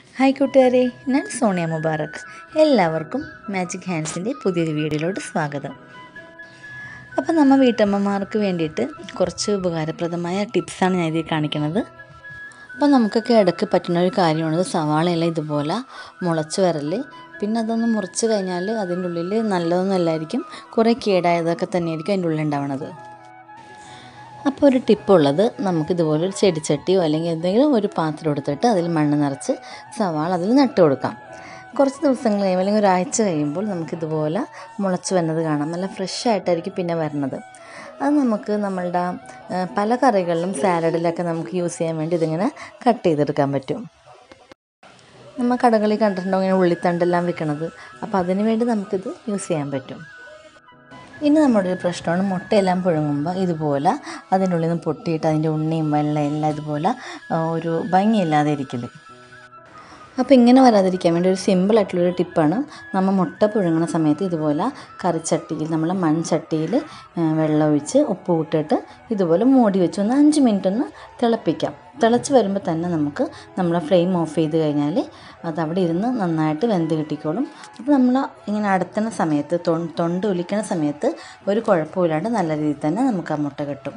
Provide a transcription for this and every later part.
hi കൂട്ടുകാരെ ഞാൻ സോണിയ മുബാറക് എല്ലാവർക്കും മാജിക് ഹാൻഡ്സിൻ്റെ പുതിയൊരു വീഡിയോയിലോട്ട് സ്വാഗതം അപ്പോൾ നമ്മൾ വീട്ടമ്മമാർക്ക് വേണ്ടിയിട്ട് കുറച്ച് ഉപകാരപ്രദമായ ടിപ്സാണ് ഞാൻ ഇതിൽ കാണിക്കുന്നത് അപ്പോൾ നമുക്കൊക്കെ ഇടയ്ക്ക് പറ്റുന്ന ഒരു കാര്യമാണ് സവാളയെല്ലാം ഇതുപോലെ മുളച്ച് വരൽ പിന്നെ അതൊന്ന് മുറിച്ച് കഴിഞ്ഞാൽ അതിൻ്റെ ഉള്ളിൽ നല്ലതൊന്നും അല്ലായിരിക്കും കുറേ കേടായതൊക്കെ തന്നെയായിരിക്കും അതിൻ്റെ ഉള്ളിൽ ഉണ്ടാവണത് അപ്പോൾ ഒരു ടിപ്പുള്ളത് നമുക്കിതുപോലെ ഒരു ചെടിച്ചട്ടിയോ അല്ലെങ്കിൽ എന്തെങ്കിലും ഒരു പാത്രം എടുത്തിട്ട് അതിൽ മണ്ണ് നിറച്ച് സവാള അതിൽ നട്ട് കൊടുക്കാം കുറച്ച് ദിവസങ്ങൾ കഴിയുമ്പോൾ അല്ലെങ്കിൽ ഒരാഴ്ച കഴിയുമ്പോൾ നമുക്കിതുപോലെ മുളച്ച് വരുന്നത് കാണാം നല്ല ഫ്രഷ് ആയിട്ടായിരിക്കും പിന്നെ വരുന്നത് അത് നമുക്ക് നമ്മളുടെ ആ, പല കറികളിലും സാലഡിലൊക്കെ നമുക്ക് യൂസ് ചെയ്യാൻ വേണ്ടി ഇതിങ്ങനെ കട്ട് ചെയ്തെടുക്കാൻ പറ്റും നമ്മൾ കടകളിൽ കണ്ടിട്ടുണ്ടോ ഇങ്ങനെ ഉള്ളിത്തണ്ടെല്ലാം വിൽക്കണത് അപ്പോൾ അതിന് വേണ്ടി നമുക്കിത് യൂസ് ചെയ്യാൻ പറ്റും ഇനി നമ്മുടെ ഒരു പ്രശ്നമാണ് മുട്ടയെല്ലാം പുഴുങ്ങുമ്പോൾ ഇതുപോലെ അതിൻ്റെ ഉള്ളിൽ നിന്ന് പൊട്ടിയിട്ട് അതിൻ്റെ ഉണ്ണിയും വെള്ളം എല്ലാം ഇതുപോലെ ആ, ഒരു ഭംഗിയില്ലാതെ ഇരിക്കൽ അപ്പോൾ ഇങ്ങനെ വരാതിരിക്കാൻ വേണ്ടി ഒരു സിമ്പിളായിട്ടുള്ളൊരു ടിപ്പാണ് നമ്മൾ മുട്ട പുഴുങ്ങുന്ന സമയത്ത് ഇതുപോലെ കറിച്ചട്ടിയിൽ നമ്മൾ മൺചട്ടിയിൽ ആ, വെള്ളം ഒഴിച്ച് ഉപ്പ് ഇട്ടിട്ട് ഇതുപോലെ മൂടി വെച്ച് ഒന്ന് അഞ്ച് മിനിറ്റ് ഒന്ന് തിളപ്പിക്കാം തിളച്ച് വരുമ്പോൾ തന്നെ നമുക്ക് നമ്മൾ ഫ്ലെയിം ഓഫ് ചെയ്ത് കഴിഞ്ഞാൽ അത് അവിടെ ഇരുന്ന് നന്നായിട്ട് വെന്ത് കിട്ടിക്കോളും അപ്പോൾ നമ്മൾ ഇങ്ങനെ അടത്തുന്ന സമയത്ത് തൊ- തൊണ്ട് ഒലിക്കണ സമയത്ത് ഒരു കുഴപ്പമില്ലാണ്ട് നല്ല രീതിയിൽ തന്നെ നമുക്ക് ആ മുട്ട കിട്ടും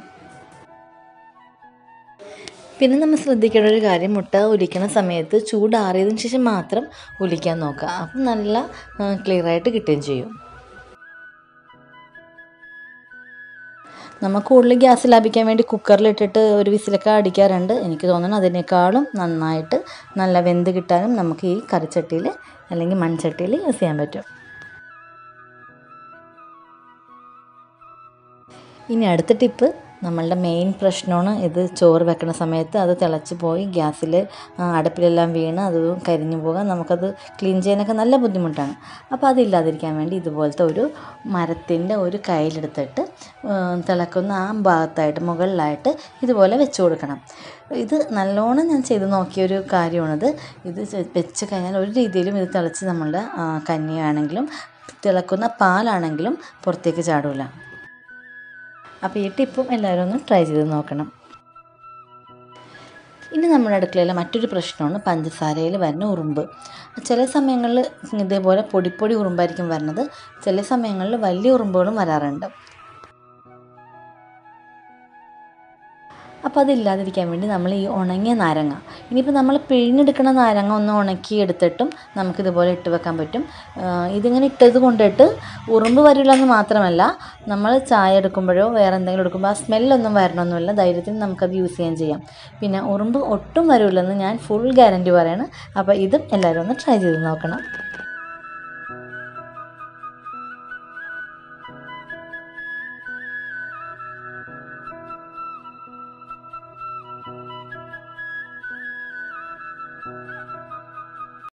പിന്നെ നമ്മൾ ശ്രദ്ധിക്കേണ്ട ഒരു കാര്യം മുട്ട ഒലിക്കുന്ന സമയത്ത് ചൂടാറിയതിന് ശേഷം മാത്രം ഒലിക്കാൻ നോക്കുക അപ്പം നല്ല ക്ലിയർ ആയിട്ട് കിട്ടുകയും ചെയ്യും നമ്മൾ കൂടുതൽ ഗ്യാസ് ലാഭിക്കാൻ വേണ്ടി കുക്കറിലിട്ടിട്ട് ഒരു വിസിലൊക്കെ അടിക്കാറുണ്ട് എനിക്ക് തോന്നുന്നു അതിനേക്കാളും നന്നായിട്ട് നല്ല വെന്ത് കിട്ടാനും നമുക്ക് ഈ കറിച്ചട്ടിയിൽ അല്ലെങ്കിൽ മൺചട്ടിയിൽ യൂസ് ചെയ്യാൻ പറ്റും ഇനി അടുത്ത ടിപ്പ് നമ്മളുടെ മെയിൻ പ്രശ്നമാണ് ഇത് ചോറ് വെക്കുന്ന സമയത്ത് അത് തിളച്ച് പോയി ഗ്യാസിൽ അടുപ്പിലെല്ലാം വീണ് അത് കരിഞ്ഞു പോകാൻ നമുക്കത് ക്ലീൻ ചെയ്യാനൊക്കെ നല്ല ബുദ്ധിമുട്ടാണ് അപ്പോൾ അതില്ലാതിരിക്കാൻ വേണ്ടി ഇതുപോലത്തെ ഒരു മരത്തിൻ്റെ ഒരു കയ്യിലെടുത്തിട്ട് ആ, തിളക്കുന്ന ആ ഭാഗത്തായിട്ട് മുകളിലായിട്ട് ഇതുപോലെ വെച്ച് കൊടുക്കണം ഇത് നല്ലോണം ഞാൻ ചെയ്ത് നോക്കിയൊരു കാര്യമാണിത് ഇത് ചെ- വെച്ച് കഴിഞ്ഞാൽ ഒരു രീതിയിലും ഇത് തിളച്ച് നമ്മളുടെ ആ, കഞ്ഞിയാണെങ്കിലും തിളക്കുന്ന പാലാണെങ്കിലും പുറത്തേക്ക് ചാടില്ല അപ്പോൾ ഈ ടിപ്പും എല്ലാവരും ഒന്ന് ട്രൈ ചെയ്ത് നോക്കണം ഇനി നമ്മുടെ അടുക്കളയിലെ മറ്റൊരു പ്രശ്നമാണ് പഞ്ചസാരയിൽ വരുന്ന ഉറുമ്പ് ചില സമയങ്ങളിൽ ഇതേപോലെ പൊടിപ്പൊടി ഉറുമ്പായിരിക്കും വരുന്നത് ചില സമയങ്ങളിൽ വലിയ ഉറുമ്പുകളും വരാറുണ്ട് അപ്പോൾ അതില്ലാതിരിക്കാൻ വേണ്ടി നമ്മൾ ഈ ഉണങ്ങിയ നാരങ്ങ ഇനിയിപ്പോൾ നമ്മൾ പിഴിഞ്ഞെടുക്കുന്ന നാരങ്ങ ഒന്ന് ഉണക്കി എടുത്തിട്ടും നമുക്കിതുപോലെ ഇട്ട് വെക്കാൻ പറ്റും ആ, ഇതിങ്ങനെ ഇട്ടത് കൊണ്ടിട്ട് ഉറുമ്പ് വരില്ല എന്ന് മാത്രമല്ല നമ്മൾ ചായ എടുക്കുമ്പോഴോ വേറെ എന്തെങ്കിലും എടുക്കുമ്പോൾ ആ സ്മെല്ലൊന്നും വരണമൊന്നുമില്ല ധൈര്യത്തിന് നമുക്കത് യൂസ് ചെയ്യാൻ ചെയ്യാം പിന്നെ ഉറുമ്പ് ഒട്ടും വരില്ലെന്ന് ഞാൻ ഫുൾ ഗ്യാരൻറ്റി പറയാണ് അപ്പോൾ ഇതും എല്ലാവരും ഒന്ന് ട്രൈ ചെയ്ത് നോക്കണം